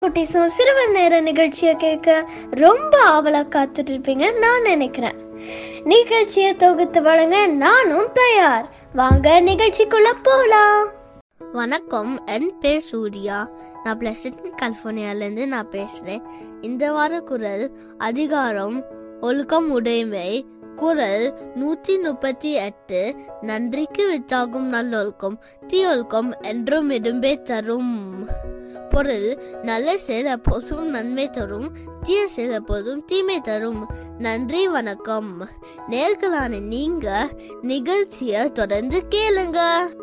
குட்டீஸும் சிறுவர் நேர நிகழ்ச்சியை கேட்க ரொம்ப ஆவலா காத்துட்டு இருப்பீங்க நான் நினைக்கிறேன் நிகழ்ச்சியை தொகுத்து வழங்க நானும் தயார் வாங்க நிகழ்ச்சிக்குள்ள போலாம் வணக்கம் என் பேர் சூர்யா நான் பிளசன்ட் கலிஃபோர்னியாலேருந்து நான் பேசுகிறேன் இந்த வார குரல் அதிகாரம் ஒழுக்கம் உடைமை குரல் நூற்றி முப்பத்தி எட்டு நன்றிக்கு வித்தாகும் நல்லொழுக்கம் தீயொழுக்கம் என்றும் இடும்பே தரும் பொருள் நல்ல செயல் எப்போதும் நன்மை தரும் தீய செயல் எப்போதும் தீமை தரும் நன்றி வணக்கம் நேர்களான நீங்க நிகழ்ச்சியை தொடர்ந்து கேளுங்க